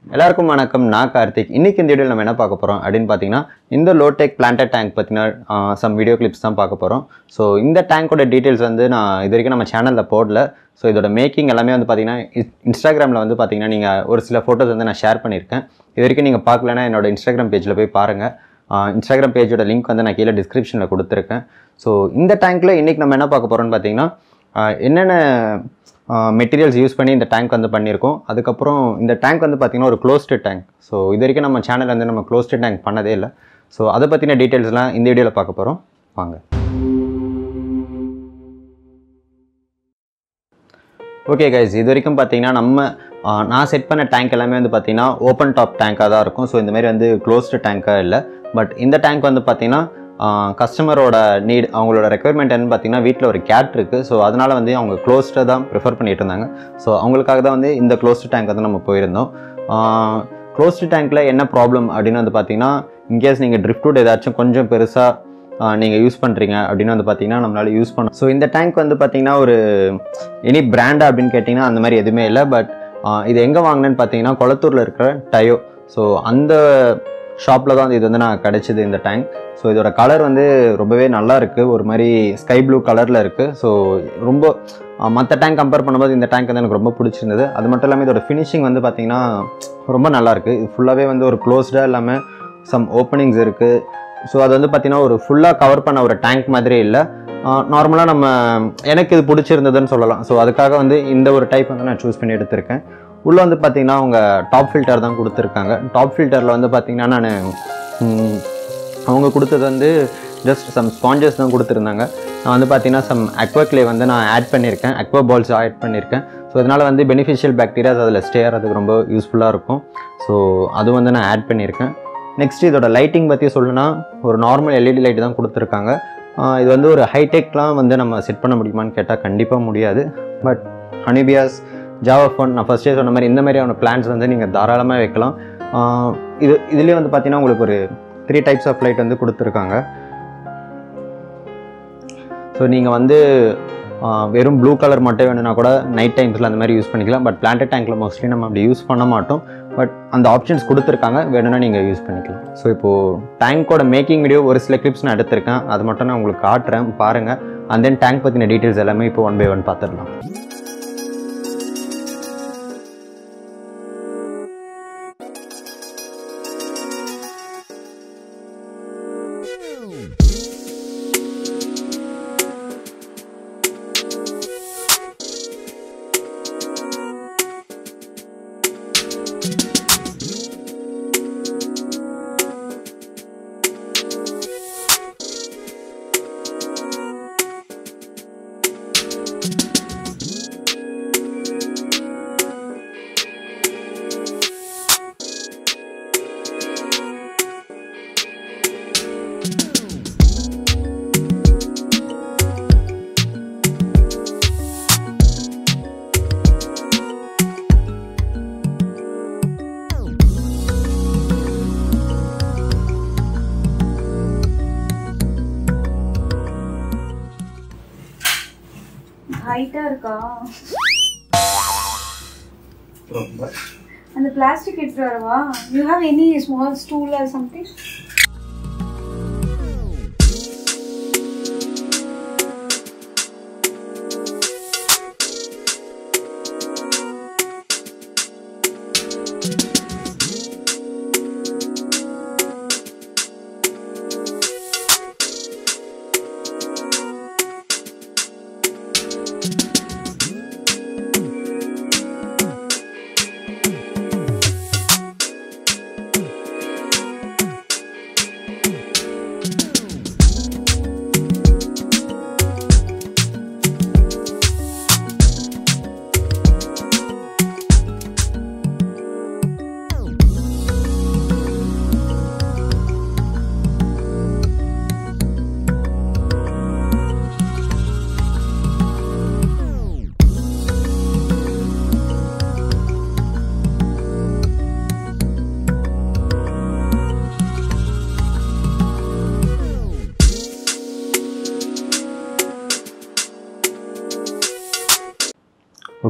எல்லாருக்கும் வணக்கம் நான் கார்த்திக் இன்னைக்கு இந்த வீடியோவில் நம்ம என்ன பார்க்க போகிறோம் அப்படின்னு பார்த்தீங்கன்னா இந்த லோடெக் பிளான்டட் டேங்க் பற்றின சம் வீடியோ கிளிப்ஸ் தான் பார்க்க போகிறோம் ஸோ இந்த டேங்கோட டீட்டெயில்ஸ் வந்து நான் இது வரைக்கும் நம்ம சேனலில் போடல ஸோ இதோட மேக்கிங் எல்லாமே வந்து பார்த்தீங்கன்னா இன்ஸ்டாகிராமில் வந்து பார்த்தீங்கன்னா நீங்கள் ஒரு சில ஃபோட்டோஸ் வந்து நான் ஷேர் பண்ணியிருக்கேன் இது வரைக்கும் நீங்கள் பார்க்கலன்னா என்னோட இன்ஸ்டாகிராம் பேஜில் போய் பாருங்கள் இன்ஸ்டாகிராம் பேஜோட லிங்க் வந்து நான் கீழே டிஸ்கிரிப்ஷனில் கொடுத்துருக்கேன் ஸோ இந்த டேங்க்கில் இன்றைக்கி நம்ம என்ன பார்க்க போகிறோம்னு பார்த்தீங்கன்னா ஆஹ் என்னென்ன மெட்டீரியல்ஸ் யூஸ் பண்ணி இந்த டேங்க் வந்து பண்ணியிருக்கோம் அதுக்கப்புறம் இந்த டேங்க் வந்து பார்த்திங்கன்னா ஒரு க்ளோஸ்டு டேங்க் ஸோ இது வரைக்கும் நம்ம சேனல் வந்து நம்ம க்ளோஸ்டு டேங்க் பண்ணதே இல்லை ஸோ அதை பற்றின டீட்டெயில்ஸ்லாம் இந்த வீடியோவில் பார்க்க போகிறோம் வாங்க ஓகே கைஸ் இது வரைக்கும் பார்த்தீங்கன்னா நம்ம ஆஹ், நான் செட் பண்ண டேங்க் எல்லாமே வந்து பார்த்தீங்கன்னா ஓப்பன் டாப் டேங்காக தான் இருக்கும் ஸோ இந்த மாதிரி வந்து க்ளோஸ்டு டேங்காக இல்லை பட் இந்த டேங்க் வந்து பார்த்தீங்கன்னா கஸ்டமரோட நீட் அவங்களோட ரெக்குயர்மெண்ட் என்னன்னு பார்த்தீங்கன்னா வீட்டில் ஒரு கேட் இருக்குது ஸோ அதனால் வந்து அவங்க க்ளோஸ்டாக தான் ப்ரிஃபர் பண்ணிட்டு இருந்தாங்க ஸோ அவங்களுக்காக தான் வந்து இந்த க்ளோஸ்டு டேங்க் வந்து நம்ம போயிருந்தோம் க்ளோஸ்டு டேங்க்கில் என்ன ப்ராப்ளம் அப்படின்னு வந்து பார்த்தீங்கன்னா இன்கேஸ் நீங்கள் ட்ரிஃப்ட் ஏதாச்சும் கொஞ்சம் பெருசாக நீங்கள் யூஸ் பண்ணுறீங்க அப்படின்னு வந்து பார்த்தீங்கன்னா நம்மளால யூஸ் பண்ண ஸோ இந்த டேங்க் வந்து பார்த்தீங்கன்னா ஒரு எனி பிராண்டா அப்படின்னு கேட்டிங்கன்னா அந்த மாதிரி எதுவுமே இல்லை பட் இது எங்கே வாங்கினேன்னு பார்த்தீங்கன்னா கொளத்தூரில் இருக்கிற டயோ ஸோ அந்த ஷாப்பில் தான் இது வந்து நான் கிடச்சிது இந்த டேங்க் ஸோ இதோட கலர் வந்து ரொம்பவே நல்லா இருக்குது ஒரு மாதிரி ஸ்கை ப்ளூ கலரில் இருக்குது ஸோ ரொம்ப மற்ற டேங்க் கம்பேர் பண்ணும்போது இந்த டேங்க் வந்து எனக்கு ரொம்ப பிடிச்சிருந்தது அது மட்டும் இல்லாமல் இதோட ஃபினிஷிங் வந்து பார்த்திங்கன்னா ரொம்ப நல்லாயிருக்கு இது ஃபுல்லாகவே வந்து ஒரு க்ளோஸ்டாக இல்லாமல் சம் ஓப்பனிங்ஸ் இருக்குது ஸோ அது வந்து பார்த்திங்கன்னா ஒரு ஃபுல்லாக கவர் பண்ண ஒரு டேங்க் மாதிரி இல்லை நார்மலாக நம்ம எனக்கு இது பிடிச்சிருந்ததுன்னு சொல்லலாம் ஸோ அதுக்காக வந்து இந்த ஒரு டைப் வந்து நான் சூஸ் பண்ணி எடுத்திருக்கேன் உள்ளே வந்து பார்த்திங்கன்னா அவங்க டாப் ஃபில்டர் தான் கொடுத்துருக்காங்க டாப் ஃபில்டரில் வந்து பார்த்திங்கன்னா நான் அவங்க கொடுத்தது வந்து ஜஸ்ட் சம் ஸ்பாஞ்சஸ் தான் கொடுத்துருந்தாங்க நான் வந்து பார்த்தீங்கன்னா சம் அக்வா கிளே வந்து நான் ஆட் பண்ணியிருக்கேன் அக்வா பால்ஸ் ஆட் பண்ணியிருக்கேன் ஸோ இதனால் வந்து பெனிஃபிஷியல் பாக்டீரியாஸ் அதில் ஸ்டே ஆகிறதுக்கு ரொம்ப யூஸ்ஃபுல்லாக இருக்கும் ஸோ அது வந்து நான் ஆட் பண்ணியிருக்கேன் நெக்ஸ்ட் இதோட லைட்டிங் பற்றி சொல்லணும்னா ஒரு நார்மல் எல்இடி லைட் தான் கொடுத்துருக்காங்க ஆஹ் இது வந்து ஒரு ஹைடெக்லாம் வந்து நம்ம செட் பண்ண முடியுமான்னு கேட்டால் கண்டிப்பாக முடியாது பட் ஹனிபியாஸ் ஜாவா ஃபோன் நான் ஃபஸ்ட்டே சொன்ன மாதிரி இந்த மாதிரியான பிளான்ஸ் வந்து நீங்கள் தாராளமாக வைக்கலாம் ஆஹ் இது இதுலேயே வந்து பார்த்தீங்கன்னா உங்களுக்கு ஒரு த்ரீ டைப்ஸ் ஆஃப் லைட் வந்து கொடுத்துருக்காங்க ஸோ நீங்கள் வந்து ஆஹ் வெறும் ப்ளூ கலர் மட்டும் வேணும்னா கூட நைட் டைம்ஸில் அந்த மாதிரி யூஸ் பண்ணிக்கலாம் பட் பிளான்ட் டேங்க்கில் மோஸ்ட்லி நம்ம அப்படி யூஸ் பண்ண மாட்டோம் பட் அந்த ஆப்ஷன்ஸ் கொடுத்துருக்காங்க வேணும்னா நீங்கள் யூஸ் பண்ணிக்கலாம் ஸோ இப்போது டேங்க்கோட மேக்கிங் வீடியோ ஒரு சில கிளிப்ஸ் நான் எடுத்திருக்கேன் அது மட்டும் நான் உங்களுக்கு காட்டுறேன் பாருங்கள் அண்ட் தென் டேங்க் பற்றின டீட்டெயில்ஸ் எல்லாமே இப்போ ஒன் பை ஒன் பார்த்துடலாம் ஹைட்டா இருக்கா அந்த பிளாஸ்டிக் எடுத்துட்டு வரவா you have any small stool or something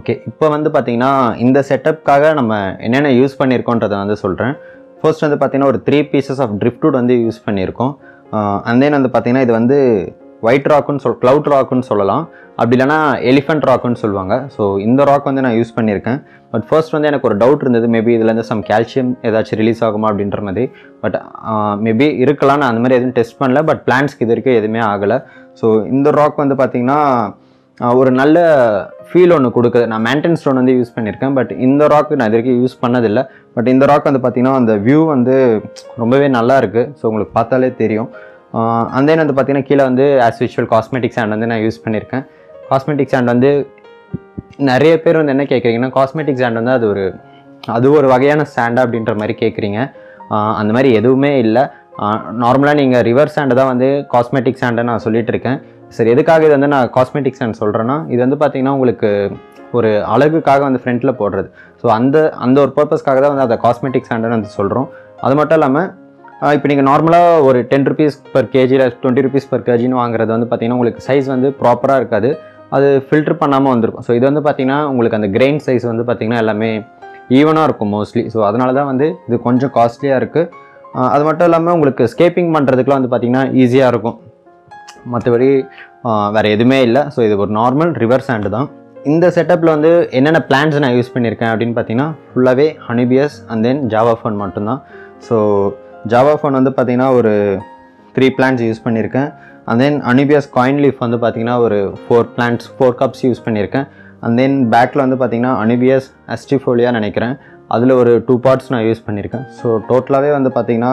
okay இப்போ வந்து பார்த்தீங்கன்னா இந்த செட்டப்காக நம்ம என்னென்ன யூஸ் பண்ணியிருக்கோன்றதை வந்து சொல்கிறேன் ஃபர்ஸ்ட் வந்து பார்த்தீங்கன்னா ஒரு த்ரீ பீசஸ் ஆஃப் ட்ரிஃப்ட்வுட் வந்து யூஸ் பண்ணியிருக்கோம் அண்ட் தென் வந்து பார்த்தீங்கன்னா இது வந்து ஒயிட் ராக்குன்னு சொல் க்ளவுட் ராக்குன்னு சொல்லலாம் அப்படி இல்லைனா எலிஃபென்ட் ராக்குன்னு சொல்லுவாங்க ஸோ இந்த ராக் வந்து நான் யூஸ் பண்ணியிருக்கேன் பட் ஃபர்ஸ்ட் வந்து எனக்கு ஒரு டவுட் இருந்தது மேபி இதுலேருந்து சம் கால்சியம் ஏதாச்சும் ரிலீஸ் ஆகுமா அப்படின்ற மாதிரி பட் மேபி இருக்கலாம் நான் அந்த மாதிரி எதுவும் டெஸ்ட் பண்ணல பட் பிளான்ஸ்க்கு இது வரைக்கும் எதுவுமே ஆகலை ஸோ இந்த ராக் வந்து பார்த்திங்கன்னா ஆஹ் ஒரு நல்ல ஃபீல் ஒன்று கொடுக்குது நான் மேண்டன் ஸ்டோன் வந்து யூஸ் பண்ணியிருக்கேன் பட் இந்த ராக் நான் இது வரைக்கும் யூஸ் பண்ணதில்லை பட் இந்த ராக் வந்து பார்த்திங்கன்னா அந்த வியூ வந்து ரொம்பவே நல்லா இருக்குது ஸோ உங்களுக்கு பார்த்தாலே தெரியும் அந்த வந்து பார்த்தீங்கன்னா கீழே வந்து ஆஸ் யூஷுவல் காஸ்மெட்டிக் சாண்ட் வந்து நான் யூஸ் பண்ணியிருக்கேன் காஸ்மெட்டிக் சாண்ட் வந்து நிறைய பேர் வந்து என்ன கேட்குறீங்கன்னா காஸ்மெட்டிக் சாண்ட் வந்து அது ஒரு அது ஒரு வகையான சாண்டா அப்படின்ற மாதிரி கேட்குறீங்க அந்த மாதிரி எதுவுமே இல்லை நார்மலாக நீங்கள் ரிவர் சாண்டை தான் வந்து காஸ்மெட்டிக் சாண்டை நான் சொல்லிட்டு இருக்கேன் சரி எதுக்காக இது வந்து நான் காஸ்மெட்டிக் சாண்ட் சொல்கிறேன்னா இது வந்து பார்த்தீங்கன்னா உங்களுக்கு ஒரு அழகுக்காக வந்து ஃப்ரண்ட்டில் போடுறது ஸோ அந்த அந்த ஒரு பர்பஸ்க்காக தான் வந்து அதை காஸ்மெட்டிக் சாண்டுன்னு வந்து சொல்கிறோம் அது மட்டும் இல்லாமல் இப்போ நீங்கள் நார்மலாக ஒரு டென் ருபீஸ் பர் கேஜி இல்லை டுவெண்ட்டி ருபீஸ் பர் கேஜின்னு வாங்குறது வந்து பார்த்தீங்கன்னா உங்களுக்கு சைஸ் வந்து ப்ராப்பராக இருக்காது அது ஃபில்டர் பண்ணாமல் வந்திருக்கும் ஸோ இது வந்து பார்த்தீங்கன்னா உங்களுக்கு அந்த கிரெயின் சைஸ் வந்து பார்த்தீங்கன்னா எல்லாமே ஈவனாக இருக்கும் மோஸ்ட்லி ஸோ அதனால தான் வந்து இது கொஞ்சம் காஸ்ட்லியாக இருக்குது அது மட்டும் இல்லாமல் உங்களுக்கு ஸ்கேப்பிங் பண்ணுறதுக்குலாம் வந்து பார்த்தீங்கன்னா ஈஸியாக இருக்கும் மற்றபடி வேறு எதுவுமே இல்லை ஸோ இது ஒரு நார்மல் ரிவர் சாண்டு தான் இந்த செட்டப்பில் வந்து என்னென்ன பிளான்ஸ் நான் யூஸ் பண்ணியிருக்கேன் அப்படின்னு பார்த்தீங்கன்னா ஃபுல்லாகவே Anubias and then java fern மட்டும்தான் ஸோ ஜாவா ஃபோன் வந்து பார்த்தீங்கன்னா ஒரு த்ரீ பிளான்ஸ் யூஸ் பண்ணியிருக்கேன் and then Anubias coin leaf வந்து பார்த்தீங்கன்னா ஒரு four plants four cups use பண்ணியிருக்கேன் அண்ட் தென் பேக்கில் வந்து பார்த்தீங்கன்னா அனிபியஸ் அஸ்டிஃபோலியா நினைக்கிறேன் அதில் ஒரு டூ பார்ட்ஸ் நான் யூஸ் பண்ணியிருக்கேன் ஸோ டோட்டலாகவே வந்து பார்த்தீங்கன்னா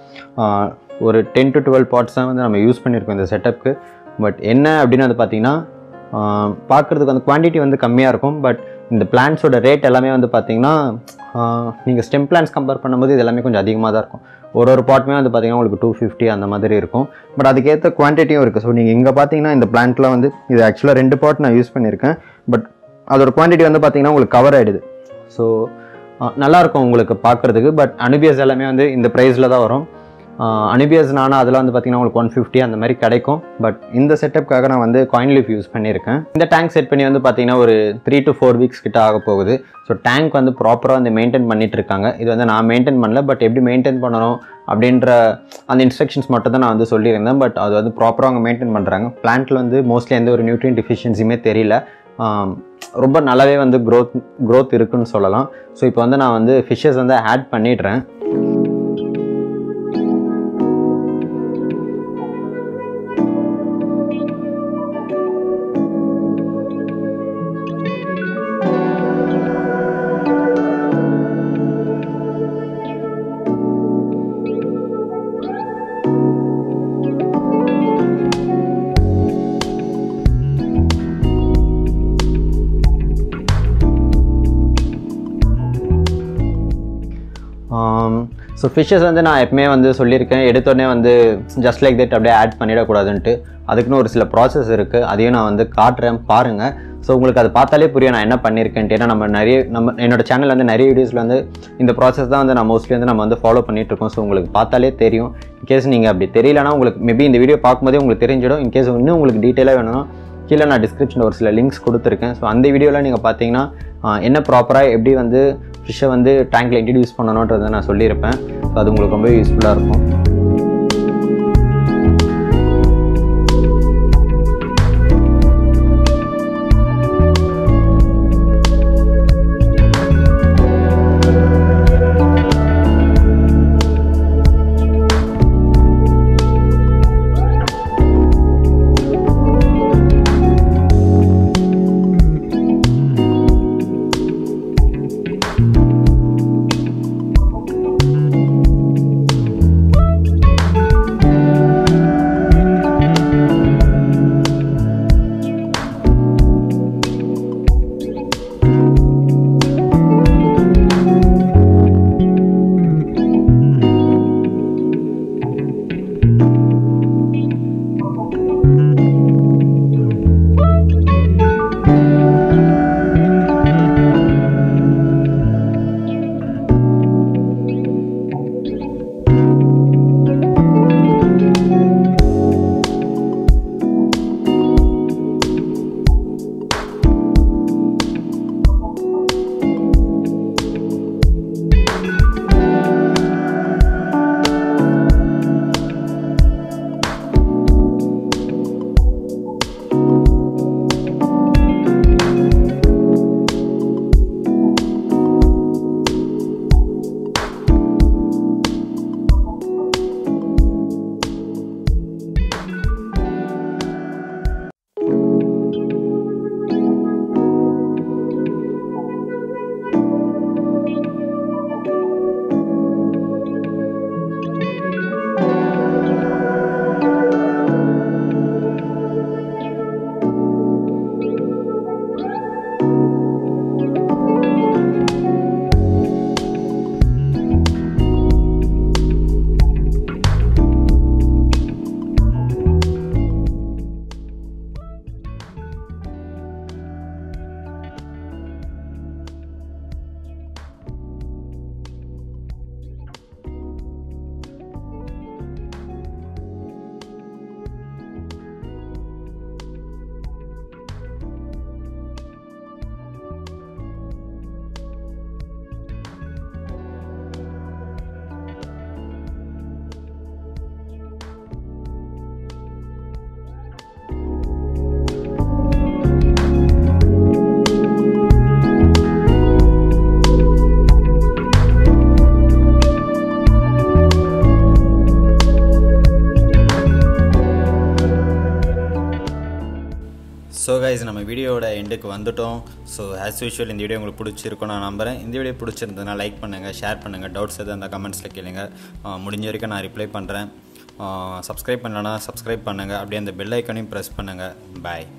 ஒரு டென் டு டுவெல் பார்ட்ஸ் தான் வந்து நம்ம யூஸ் பண்ணியிருக்கோம் இந்த செட்டப்புக்கு பட் என்ன அப்படின்னு வந்து பார்த்தீங்கன்னா பார்க்குறதுக்கு வந்து குவான்டிட்டி வந்து கம்மியாக இருக்கும் பட் இந்த பிளான்ஸோட ரேட் எல்லாமே வந்து பார்த்தீங்கன்னா நீங்கள் ஸ்டெம் பிளான்ஸ் கம்பேர் பண்ணும்போது இது எல்லாமே கொஞ்சம் அதிகமாக தான் இருக்கும் ஒரு ஒரு பாட்டுமே வந்து பார்த்தீங்கன்னா உங்களுக்கு டூ ஃபிஃப்டி அந்த மாதிரி இருக்கும் பட் அதுக்கேற்ற குவான்டிட்டியும் இருக்குது ஸோ நீங்கள் இங்கே பார்த்தீங்கன்னா இந்த பிளான்ட்டில் வந்து இது ஆக்சுவலாக ரெண்டு பாட் நான் யூஸ் பண்ணியிருக்கேன் பட் அதோட குவான்டிட்டி வந்து பார்த்தீங்கன்னா உங்களுக்கு கவர் ஆகிடுது ஸோ நல்லாயிருக்கும் உங்களுக்கு பார்க்குறதுக்கு பட் அனுபியஸ் எல்லாமே வந்து இந்த ப்ரைஸில் தான் வரும் அனிபியஸ் நானா அதில் வந்து பார்த்தீங்கன்னா உங்களுக்கு ஒன் ஃபிஃப்டி அந்த மாதிரி கிடைக்கும் பட் இந்த செட்டப்புக்காக நான் வந்து காயின் லீஃப் யூஸ் பண்ணியிருக்கேன் இந்த டேங்க் செட் பண்ணி வந்து பார்த்தீங்கன்னா ஒரு த்ரீ டு ஃபோர் வீக்ஸ் கிட்ட ஆக போகுது ஸோ டேங்க் வந்து ப்ராப்பராக வந்து மெயின்டைன் பண்ணிட்டு இருக்காங்க இது வந்து நான் மெயின்டைன் பண்ணல பட் எப்படி மெயின்டைன் பண்ணணும் அப்படின்ற அந்த இன்ஸ்ட்ரக்ஷன்ஸ் மட்டும் தான் நான் வந்து சொல்லியிருந்தேன் பட் அது வந்து ப்ராப்பராக அவங்க மெயின்டைன் பண்ணுறாங்க பிளான்ட்டில் வந்து மோஸ்ட்லி எந்த ஒரு நியூட்ரியன் டிஃபிஷியன்சியுமே தெரியல ரொம்ப நல்லாவே வந்து க்ரோத் க்ரோத் இருக்குன்னு சொல்லலாம் ஸோ இப்போ வந்து நான் வந்து ஃபிஷ்ஷஸ் வந்து ஆட் பண்ணிடுறேன் ஸோ ஃபிஷ்ஷஸ் வந்து நான் எப்பவுமே வந்து சொல்லியிருக்கேன் எடுத்தோடனே வந்து ஜஸ்ட் லைக் தட் அப்படியே ஆட் பண்ணிடக்கூடாதுன்ட்டு அதுக்குன்னு ஒரு சில ப்ராசஸ் இருக்குது அதையும் நான் வந்து காட்டுறேன் பாருங்கள் ஸோ உங்களுக்கு அதை பார்த்தாலே புரியும் நான் என்ன பண்ணியிருக்கேன்ட்டு ஏன்னா நம்ம நிறைய நம்ம என்னோட சேனல் வந்து நிறைய வீடியோஸில் வந்து இந்த ப்ராசஸ் தான் வந்து நான் மோஸ்ட்லி வந்து நம்ம வந்து ஃபாலோ பண்ணிட்டு இருக்கோம் ஸோ உங்களுக்கு பார்த்தாலே தெரியும் இன்கேஸ் நீங்கள் அப்படி தெரியலனா உங்களுக்கு மேபி இந்த வீடியோ பார்க்கும்போதே உங்களுக்கு தெரிஞ்சிடும் இன்கேஸ் இன்னும் உங்களுக்கு டீட்டெயிலாக வேணும்னா கீழே நான் டிஸ்கிரிப்ஷனில் ஒரு சில லிங்க்ஸ் கொடுத்துருக்கேன் ஸோ அந்த வீடியோவில் நீங்கள் பார்த்தீங்கன்னா என்ன ப்ராப்பராக எப்படி வந்து ஃபிஷ்ஷை வந்து டேங்க்கில் இன்ட்ரடியூஸ் பண்ணணுன்றதை நான் சொல்லியிருப்பேன் ஸோ அது உங்களுக்கு ரொம்ப யூஸ்ஃபுல்லாக இருக்கும் கைஸ் நம்ம வீடியோவோட எண்டுக்கு வந்துட்டோம் ஸோ ஆஸ் யூஷுவல் இந்த வீடியோ உங்களுக்கு பிடிச்சிருக்கும் நான் நம்புகிறேன் இந்த வீடியோ பிடிச்சிருந்ததுன்னா லைக் பண்ணுங்கள் ஷேர் பண்ணுங்கள் டவுட்ஸ் எதுவும் அந்த கமெண்ட்ஸில் கேளுங்க ஆஹ் முடிஞ்ச வரைக்கும் நான் ரிப்ளை பண்ணுறேன் சப்ஸ்கிரைப் பண்ணலன்னா சப்ஸ்கிரைப் பண்ணுங்கள் அப்படியே அந்த பெல் ஐக்கனையும் ப்ரெஸ் பண்ணுங்கள் பாய்